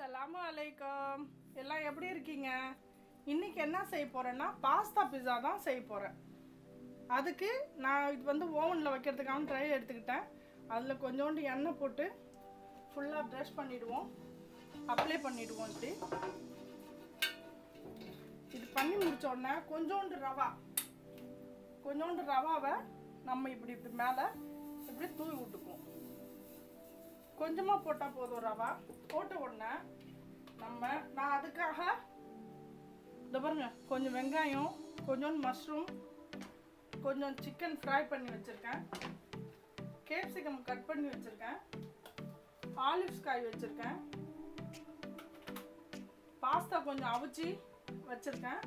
அஸ்ஸலாமு அலைக்கும் எல்லாம் எப்படி இருக்கீங்க இன்னைக்கு என்ன செய்ய போறேன்னா பாஸ்தா பிஸா தான் செய்ய போறேன் அதுக்கு நான் இது வந்து ஓவனில் வைக்கிறதுக்கான ட்ரை எடுத்துக்கிட்டேன் அதில் கொஞ்சோண்டு எண்ணெய் போட்டு ஃபுல்லாக ப்ரஷ் பண்ணிடுவோம் அப்ளை பண்ணிடுவோம் இப்படி இது பண்ணி முடிச்ச உடனே கொஞ்சோண்டு ரவா கொஞ்சோண்டு ரவாவை நம்ம இப்படி இப்படி மேலே இப்படி தூவி விட்டுக்குவோம் கொஞ்சமாக போட்டால் போதும் ரவா போட்ட உடனே நம்ம நான் அதுக்காக இந்த பாருங்க கொஞ்சம் வெங்காயம் கொஞ்சோண்டு மஷ்ரூம் கொஞ்சம் சிக்கன் ஃப்ரை பண்ணி வச்சுருக்கேன் கேப்சிகம் கட் பண்ணி வச்சுருக்கேன் ஆலிவ்ஸ் காய் வச்சுருக்கேன் பாஸ்தா கொஞ்சம் அவிச்சு வச்சுருக்கேன்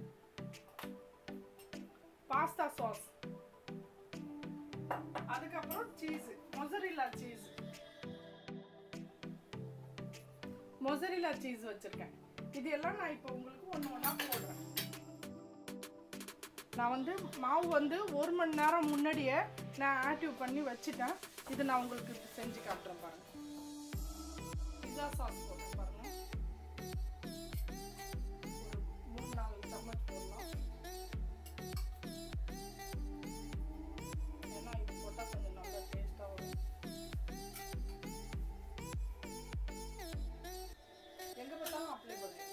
பாஸ்தா சாஸ் அதுக்கப்புறம் cheese mozzarella cheese mozzarella cheese வச்சுருக்கேன் இது எல்லாம் நான் இப்போ உங்களுக்கு ஒன்று ஒன்றா போடுறேன் நான் வந்து மாவு வந்து ஒரு மணி நேரம் முன்னாடியே நான் ஆக்டிவ் பண்ணி வச்சுட்டேன் இது நான் உங்களுக்கு இப்ப செஞ்சு காட்டுறேன் பாருங்க பிஸா சாஸ் போட்டேன் பாருங்க ஒரு மூணு நாலு சம்மச் போடலாம் ஏன்னா இது போட்டால் கொஞ்சம் நல்லா டேஸ்ட்டாக வரும் எங்க பார்த்தாலும் அப்ளை பண்ணுவேன்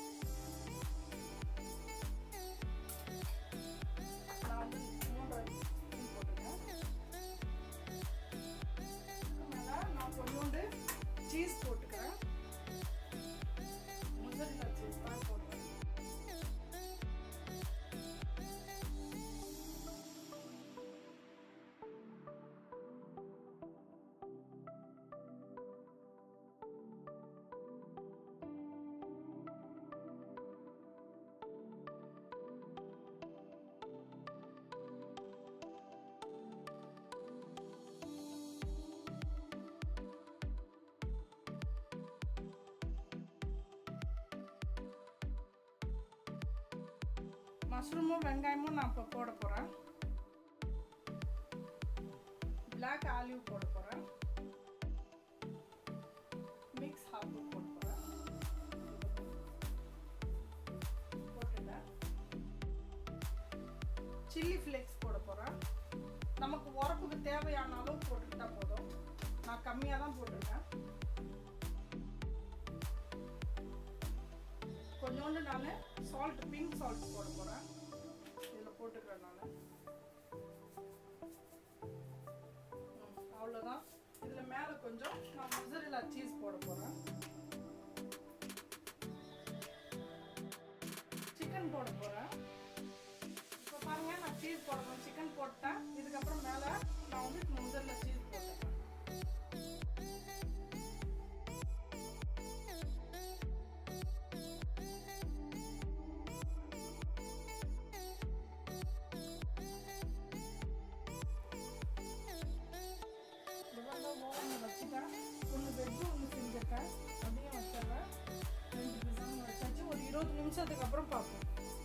நான் வந்து மூன்று ஸ்பூன் போட்டிருக்கேன் அதுக்கு மேல நான் கொஞ்சோண்டு சீஸ் போட்டுக்கிறேன் முசரில்லா சீஸ் தான் போடுறேன் மஷ்ரூமும் வெங்காயமும் நான் இப்போ போட போகிறேன் பிளாக் ஆலிவ் போட போகிறேன் மிக்ஸ் ஹாப்பு போட போகிறேன் போட்டுட்டேன் சில்லி ஃப்ளேக்ஸ் போட போகிறேன் நமக்கு உரப்புக்கு தேவையான அளவு போட்டுக்கிட்டா போதும் நான் கம்மியாக தான் போட்டிருக்கேன் கொஞ்சோண்டு நான் சால்ட் பிங்க் சால்ட் போட போகிறேன் இதில் போட்டுக்கிறேன் நான் அவ்வளோதான் இதில் மேலே கொஞ்சம் நான் மொசரில்லா சீஸ் போட போகிறேன் சிக்கன் போட போகிறேன் இப்போ பாருங்க நான் சீஸ் போடணும் சிக்கன் போட்டேன் இதுக்கப்புறம் மேலே நான் வந்து மொசரில்லா சீஸ் போட்டேன் இதெல்லாம் ஓவனில் வச்சுட்டேன் ஒன்று வெஜ்ஜு ஒன்று செஞ்சுருக்கேன் அப்படியே வச்சிடுறேன் ரெண்டு பிசாவும் வச்சாச்சு ஒரு இருபது நிமிஷத்துக்கு அப்புறம் பார்ப்போம்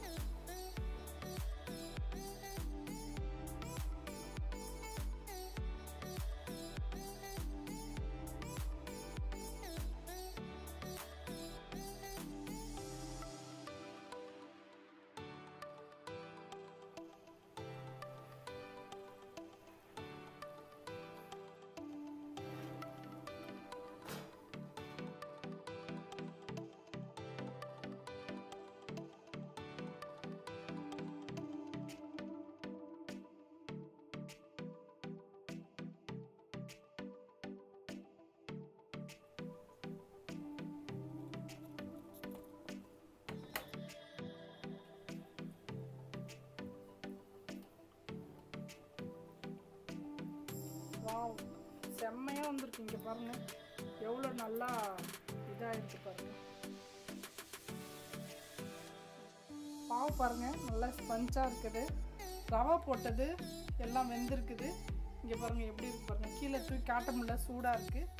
வாவ் செம்மையாக வந்திருக்கு இங்கே பாருங்க எவ்வளோ நல்லா இதாகிருக்கு பாருங்க பாவு பாருங்க நல்லா ஸ்பஞ்சாக இருக்குது ரவா போட்டது எல்லாம் வெந்திருக்குது இங்கே பாருங்க எப்படி இருக்கு பாருங்க கீழே தூக்கி காட்ட முடியல சூடாக இருக்குது